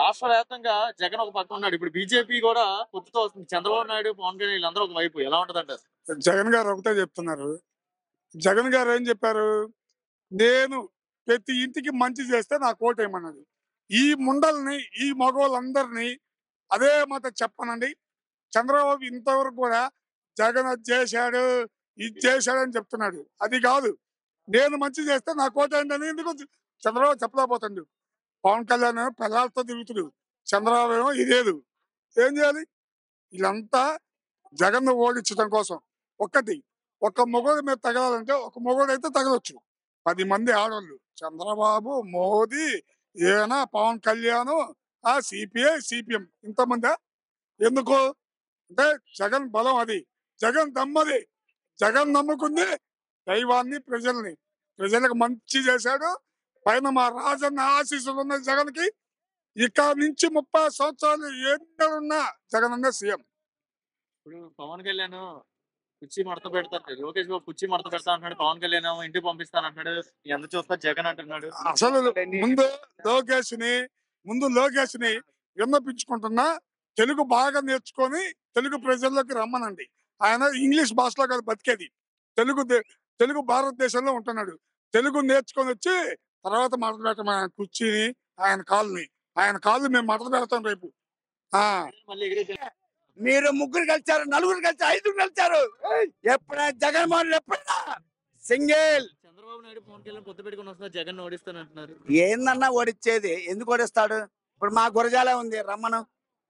రాష్ట్ర వ్యాప్తంగా జగన్ ఒక పక్క ఉన్నాడు ఇప్పుడు బీజేపీ కూడా పొత్తుతో వస్తుంది చంద్రబాబు నాయుడు పవన్ కళ్యాణ్ వీళ్ళందరూ ఒక వైపు ఎలా ఉంటది అంటారు జగన్ గారు ఒకటే చెప్తున్నారు జగన్ గారు ఏం చెప్పారు నేను ప్రతి ఇంటికి మంచి చేస్తే నా కోట ఏమన్నది ఈ ముండల్ని ఈ మగవాళ్ళందరినీ అదే మాట చెప్పనండి చంద్రబాబు ఇంతవరకు కూడా జగన్ అది చేశాడు ఇది చేశాడు అని చెప్తున్నాడు అది కాదు నేను మంచి చేస్తే నా కోట ఏంటని ఎందుకు చంద్రబాబు చెప్పలేకపోతాడు పవన్ కళ్యాణ్ పిల్లలతో తిరుగుతుడు చంద్రబాబు ఏమో ఇదేదు ఏం చేయాలి వీళ్ళంతా జగన్ ఓడించడం కోసం ఒక్కటి ఒక మొగోడు మీద తగలాలంటే ఒక మొగోడు అయితే తగలొచ్చు పది మంది ఆడవాళ్ళు చంద్రబాబు మోదీ ఈయన పవన్ కళ్యాణ్ ఆ సిపిఐ సిపిఎం ఇంతమంది ఎందుకు అంటే జగన్ బలం అది జగన్ దమ్మది జగన్ నమ్ముకుంది దైవాన్ని ప్రజల్ని ప్రజలకు మంచి చేశాడు పైన మా రాజన్న ఆశీస్సులు ఉన్న జగన్ కి ఇక నుంచి ముప్పై సంవత్సరాలు ఎన్నడున్నా జగన్ అన్న సీఎం ఇప్పుడు పవన్ కళ్యాణ్ కుర్చీ మడత పెడతారు లోకేష్ బాబు కుర్చీ మడత పెడతా అంటున్నాడు పవన్ కళ్యాణ్ ఏమో ఇంటికి పంపిస్తాను అంటున్నాడు ఎంత చూస్తా జగన్ అంటున్నాడు అసలు ముందు లోకేష్ ని ముందు లోకేష్ ని విన్నపించుకుంటున్నా తెలుగు బాగా నేర్చుకొని తెలుగు ప్రజల్లోకి రమ్మనండి ఆయన ఇంగ్లీష్ భాషలో కాదు బతికేది తెలుగు దే- తెలుగు భారతదేశంలో ఉంటున్నాడు తెలుగు నేర్చుకొని వచ్చి తర్వాత మాట్లాడటం ఆయన కుర్చీని ఆయన కాళ్ళని ఆయన కాళ్ళు మేము మాటలు పెడతాం రేపు ఆ మళ్ళీ ఎగిరే మీరు ముగ్గురు కలిసారు నలుగురు కలిసారు ఐదుగురు కలిసారు ఎప్పుడైనా జగన్మోహన్ రెడ్డి ఎప్పుడైనా సింగిల్ చంద్రబాబు నాయుడు పవన్ కళ్యాణ్ పొత్తు పెట్టుకుని వస్తున్నారు జగన్ ఓడిస్తాను అంటున్నారు ఏందన్నా ఓడిచ్చేది ఎందుకు ఓడిస్తాడు ఇప్పుడు మా గురజాలే ఉంది రమ్మను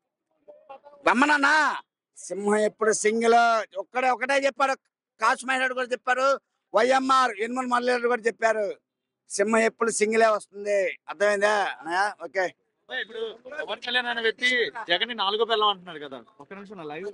రమ్మనన్నా సింహం ఎప్పుడు సింగిల్ ఒక్కడే ఒకటే చెప్పారు కాశ్మీర్ కూడా చెప్పారు వైఎంఆర్ ఎనుమల మల్లేరు కూడా చెప్పారు సింహం ఎప్పుడు సింగిలే వస్తుంది అర్థమైందా అన్నయ్య? ఓకే అబ్బాయి, ఇప్పుడు పవన్ కళ్యాణ్ అనే వ్యక్తి జగన్ ని నాలుగో పిల్లం అంటున్నాడు కదా ఒక్క నిమిషం నా లైవ్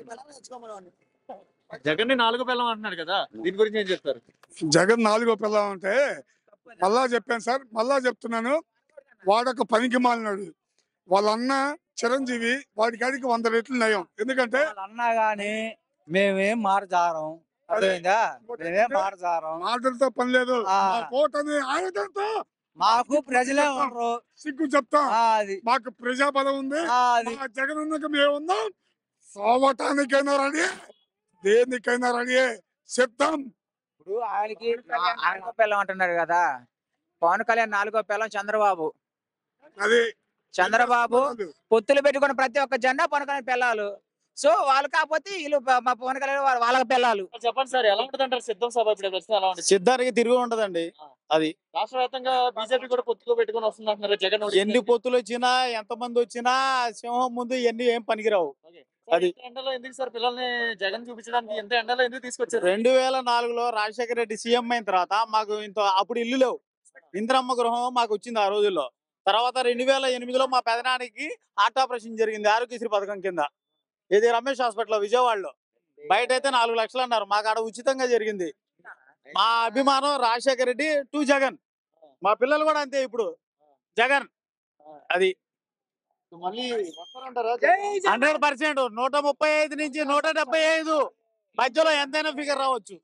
జగన్ ని నాలుగో పిల్లం అంటున్నాడు కదా దీని గురించి ఏం చెప్తారు జగన్ నాలుగో పిల్లం అంటే మళ్ళా చెప్పాను సార్ మళ్ళా చెప్తున్నాను వాడొక పనికి మాలినాడు వాళ్ళ అన్న చిరంజీవి వాడి కాడికి వంద రెట్లు నయం ఎందుకంటే వాళ్ళు అన్నా గాని మేమేం మారజారం అర్థమైందా మేమేం మారజారం మాటలతో పని లేదు ఆ. మా కోటని ఆయుధంతో మాకు ప్రజలే ఉండరు సిగ్గు చెప్తాం ఆ, అది మాకు ప్రజాబలం ఉంది ఆ, అది మా జగన్ ఉన్నక మేము ఉన్నాం సోవటానికైనా రెడీ దేనికైనా రెడీ సిద్ధం ఇప్పుడు ఆయనకి నా- నాలుగో పిల్లం అంటున్నాడు కదా పవన్ కళ్యాణ్ నాలుగో పిల్లం చంద్రబాబు అది చంద్రబాబు పొత్తులు పెట్టుకున్న ప్రతి ఒక్క జెండా పవన్ కళ్యాణ్ పిల్లలు సో వాళ్ళు కాకపోతే వీళ్ళు ప- మా పవన్ కళ్యాణ్ వాళ్ళ- వాళ్ళకి పిల్లలు చెప్పండి సార్ ఎలా ఉంటుంది అంటారు సిద్ధం సభ ఇప్పుడు ప్రస్తుతం ఎలా ఉంటుంది సిద్ధానికి తిరిగి ఉంటదండి అది రాష్ట్ర వ్యాప్తంగా బీజేపీ కూడా పొత్తుతో పెట్టుకుని వస్తుంది అంటున్నారు జగన్ ఓడిస్తాను. ఎన్ని పొత్తులు వచ్చినా ఎంత మంది వచ్చినా సింహం ముందు ఎన్ని ఏం పనికిరావు ఓకే. సార్, అది. ఇంత ఎండలో ఎందుకు సార్ పిల్లల్ని జగన్ చూపించడానికి ఎంత ఎండలో ఎందుకు తీసుకొచ్చారు రెండు వేల నాలుగులో రాజశేఖర రెడ్డి సీఎం అయిన తర్వాత మాకు ఇంత అప్పుడు ఇల్లు లేవు ఇంద్రమ్మ గృహం మాకు వచ్చింది ఆ రోజుల్లో తర్వాత రెండు వేల ఎనిమిదిలో మా పెదనానికి హార్ట్ ఆపరేషన్ జరిగింది ఆరోగ్యశ్రీ పథకం కింద ఇది రమేష్ హాస్పిటల్ విజయవాడలో బయట అయితే నాలుగు లక్షలు అన్నారు మాకు ఆడ ఉచితంగా జరిగింది మా అభిమానం రాజశేఖర రెడ్డి టు జగన్ మా పిల్లలు కూడా అంతే ఇప్పుడు జగన్ అది మళ్ళీ వస్తారంటారా హండ్రెడ్ పర్సెంట్ నూట ముప్పై ఐదు నుంచి నూట డెబ్బై ఐదు మధ్యలో ఎంతైనా ఫిగర్ రావచ్చు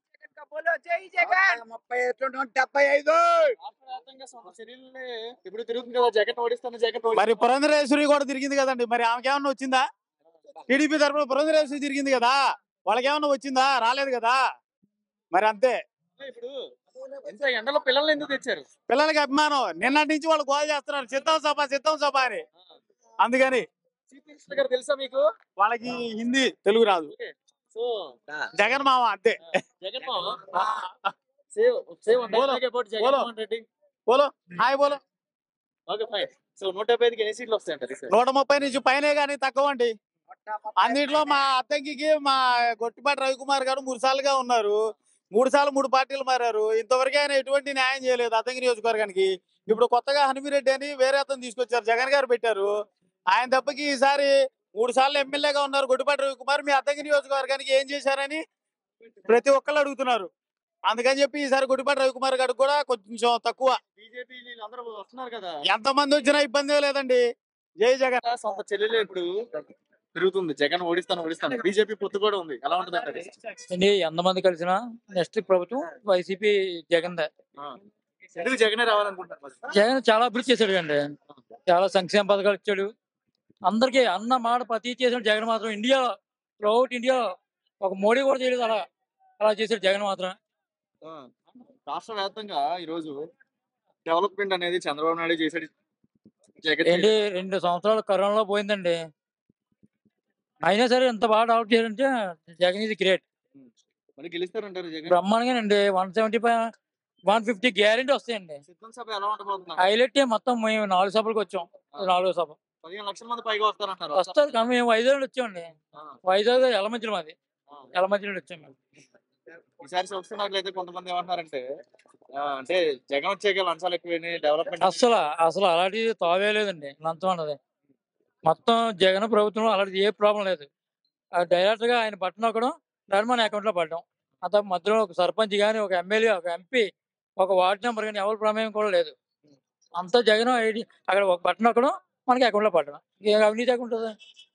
ముప్పై ఐదు డెబ్బై ఐదు రాష్ట్ర వ్యాప్తంగా సొంత చర్యల్ని ఇప్పుడు తిరుగుతుంది కదా జగన్ ఓడిస్తాను జగన్ మరి పురంధరేశ్వరి కూడా తిరిగింది కదండి మరి ఆమెకి ఏమన్నా వచ్చిందా టీడీపీ తరఫున పురంధరేశ్వరి తిరిగింది కదా వాళ్ళకి ఏమన్నా వచ్చిందా రాలేదు కదా మరి అంతే ఇప్పుడు ఎంత ఎండలో పిల్లల్ని ఎందుకు తెచ్చారు పిల్లలకి అభిమానం నిన్నటి నుంచి వాళ్ళు గోల్ చేస్తున్నారు సిద్ధం సభ సిద్ధం సభ అని అందుకని చీఫ్ మినిస్టర్ గారు తెలుసా మీకు వాళ్ళకి హిందీ తెలుగు రాదు సో జగన్ మామ అంతే జగన్ సేవ్ సేవ్ బోలో, బోలో. జగన్మోహన్ రెడ్డి బోలో హాయ్ బోలో ఓకే ఫైన్ సో నూట డెబ్బై ఐదుకి ఎన్ని సీట్లు వస్తాయంటారు ఈసారి? నూట ముప్పై నుంచి పైనే కానీ తక్కువ అండి అన్నిట్లో మా అద్దంకికి మా గొట్టిపాటి రవికుమార్ గారు మూడు సార్లుగా ఉన్నారు మూడు సార్లు మూడు పార్టీలు మారారు ఇంతవరకు ఆయన ఎటువంటి న్యాయం చేయలేదు అద్దంకి నియోజకవర్గానికి ఇప్పుడు కొత్తగా హనుమిరెడ్డి అని వేరే అతను తీసుకొచ్చారు జగన్ గారు పెట్టారు ఆయన తప్పకి ఈసారి మూడు సార్లు ఎమ్మెల్యేగా ఉన్నారు గొట్టిపాటి రవికుమార్ మీ అద్దంకి నియోజకవర్గానికి ఏం చేశారని ప్రతి ఒక్కళ్ళు అడుగుతున్నారు అందుకని చెప్పి ఈసారి గొట్టిపాటి రవికుమార్ గారికి కూడా కొంచెం తక్కువ బీజేపీ వీళ్ళందరూ వస్తున్నారు కదా ఎంతమంది వచ్చినా ఇబ్బంది లేదండి జై జగన్ సొంత చెల్లెలు ఇప్పుడు తిరుగుతుంది జగన్ ఓడిస్తాను ఓడిస్తాను బీజేపీ పొత్తు కూడా ఉంది ఎలా ఉంటుంది అంటారు అండి ఎంతమంది కలిసినా నెక్స్ట్ ప్రభుత్వం వైసీపీ జగన్ ఎందుకు జగనే రావాలనుకుంటున్నారు మరి? జగన్ చాలా అభివృద్ధి చేశాడు అండి చాలా సంక్షేమ పథకాలు ఇచ్చాడు అందరికీ అన్న మాట ప్రతి చేసిన జగన్ మాత్రం ఇండియా త్రూఅవుట్ ఇండియా ఒక మోడీ కూడా చేయలేదు అలా అలా చేశాడు జగన్ మాత్రం ఆ, రాష్ట్ర వ్యాప్తంగా ఈరోజు డెవలప్మెంట్ అనేది చంద్రబాబు నాయుడు చేశాడు జగన్ ఏంటి రెండు సంవత్సరాలు కరోనాలో పోయిందండి అయినా సరే ఎంత బాగా డెవలప్ చేయాలంటే జగన్ ఇది గ్రేట్ మరి గెలుస్తారంటారు జగన్ బ్రహ్మాండంగానండి one seventy five one fifty guarantee వస్తాయండి సిద్ధం సభ ఎలా ఉండబోతున్నారు హైలైట్ మొత్తం మేము నాలుగు సభలకు వచ్చాం నాలుగో సభ పదిహేను లక్షల మంది పైగా వస్తారంటారు వస్తారు కానీ మేము వైజాగ్ నుండి వచ్చామండి ఆ, వైజాగ్ ఎలమంచిలో మాది ఆ. ఎలమంచి నుండి వచ్చాం మేము ఈసారి చూస్తున్నట్లయితే కొంతమంది ఏమంటున్నారంటే ఆ, అంటే జగన్ వచ్చాక లంచాలు ఎక్కువైనాయి డెవలప్మెంట్ అసలు అసలు అలాంటిది తావే లేదండి లంచం అన్నది మొత్తం జగన్ ప్రభుత్వంలో అలాంటిది ఏ ప్రాబ్లం లేదు డైరెక్ట్ గా ఆయన బట్టన్ నొక్కడం దాన్ని మన అకౌంట్ లో పడడం అంత మధ్యలో ఒక సర్పంచ్ కానీ ఒక ఎమ్మెల్యే ఒక ఎంపీ ఒక వార్డు నెంబర్ కానీ ఎవరి ప్రమేయం కూడా లేదు అంతా జగన్ ఐడి అక్కడ ఒక బట్టన్ నొక్కడం మనకి అకౌంట్ లో పడడం ఏ అవినీతి అకౌంట్ ఉంటుంది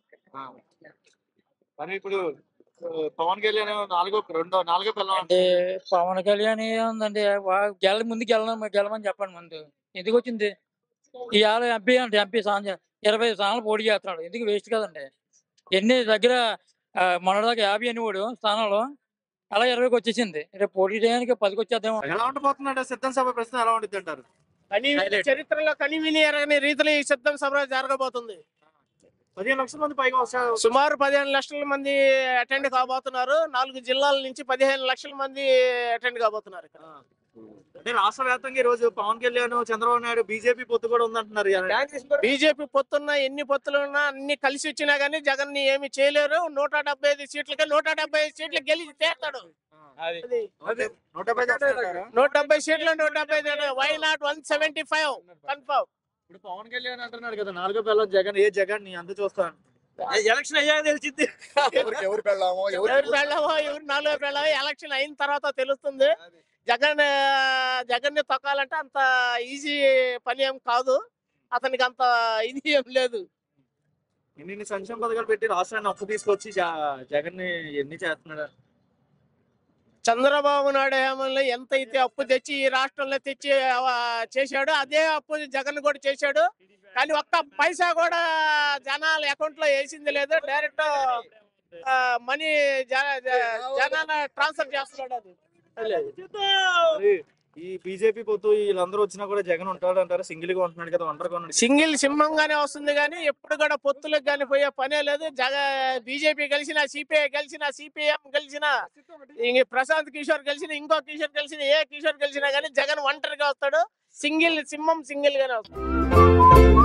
మరి ఇప్పుడు ఆ, పవన్ కళ్యాణ్ నాలుగో రెండో నాలుగో పిల్లలు అంటే పవన్ కళ్యాణ్ ఏముందండి వా- గెల ముందు గెలమని గెలమని చెప్పండి ముందు ఎందుకు వచ్చింది ఇవాళ ఎంపీ అంటే ఎంపీ స్థానం ఇరవై స్థానాలు పోటీ చేస్తున్నాడు ఎందుకు వేస్ట్ కదండి ఎన్ని దగ్గర ఆ, మొన్నటిదాకా యాభై అని వాడు స్థానంలో అలా ఇరవైకి వచ్చేసింది రేపు పోటీ చేయడానికి పదికి వచ్చేద్దాం ఎలా ఉండబోతుందంటే సిద్ధం సభ ప్రశ్న ఎలా ఉంటుంది అంటారు కని Highlight. చరిత్రలో కనివిని ఎరగని రీతిలో ఈ సిద్ధం సభ జరగబోతుంది పదిహేను లక్షల మంది పైగా వస్తారు సుమారు పదిహేను లక్షల మంది అటెండ్ కాబోతున్నారు నాలుగు జిల్లాల నుంచి పదిహేను లక్షల మంది అటెండ్ కాబోతున్నారు ఇక్కడ. అంటే రాష్ట్ర వ్యాప్తంగా ఈ రోజు పవన్ కళ్యాణ్ చంద్రబాబు నాయుడు బీజేపీ పొత్తు కూడా ఉందంటున్నారు ఇవాళ. బీజేపీ పొత్తున్నా ఎన్ని పొత్తులు ఉన్నా అన్ని కలిసి వచ్చినా గానీ జగన్ ని ఏమి చేయలేరు నూట డెబ్బై ఐదు సీట్లకి నూట డెబ్బై ఐదు సీట్లు గెలిచి చేస్తాడు అది. నూట- నూట డెబ్బై చేస్తారంటారా? నూట డెబ్బై సీట్లు నూట డెబ్బై why not one seventy five confirm ఇప్పుడు పవన్ కళ్యాణ్ అంటున్నాడు కదా నాలుగో పిల్లలు జగన్ ఏ జగన్ ని అంత చూస్తాను ఎలక్షన్ అయ్యాక తెలిసింది ఎవరు పెళ్ళామో ఎవరు పెళ్ళామో ఎవరు నాలుగో పెళ్ళామో ఎలక్షన్ అయిన తర్వాత తెలుస్తుంది జగన్ ఆ, జగన్ ని తొక్కాలంటే అంత ఈజీ పని ఏం కాదు అతనికి అంత ఇది ఏం లేదు ఇన్ని ఇన్ని సంక్షేమ పథకాలు పెట్టి రాష్ట్రాన్ని అప్పు తీసుకొచ్చి జ- జగన్ ని ఎన్ని చేస్తున్నాడు చంద్రబాబు నాయుడు హయాంలో ఎంత అయితే అప్పు తెచ్చి ఈ రాష్ట్రంలో తెచ్చి ఆ, చేశాడు అదే అప్పు జగన్ కూడా చేశాడు కానీ ఒక్క పైసా కూడా జనాల అకౌంట్ లో వేసింది లేదు డైరెక్ట్ మనీ జనాల ట్రాన్స్ఫర్ చేస్తున్నాడు అది మరి ఈ బీజేపీ పొత్తు వీళ్ళందరూ వచ్చినా కూడా జగన్ ఉంటాడు అంటారు సింగిల్ గా ఉంటున్నాడు కదా ఒంటరిగా ఉన్నాడు సింగిల్ సింహంగానే వస్తుంది కానీ ఎప్పుడు కూడా పొత్తులకు కానీ పోయే పనే లేదు జగ బీజేపీ గెలిచిన సిపిఐ గెలిచిన సిపిఎం గెలిచిన ఇంక ప్రశాంత్ కిషోర్ గెలిచిన ఇంకో కిషోర్ గెలిచిన ఏ కిషోర్ గెలిచినా కానీ జగన్ ఒంటరిగా వస్తాడు సింగిల్ సింహం సింగిల్ గానే వస్తాడు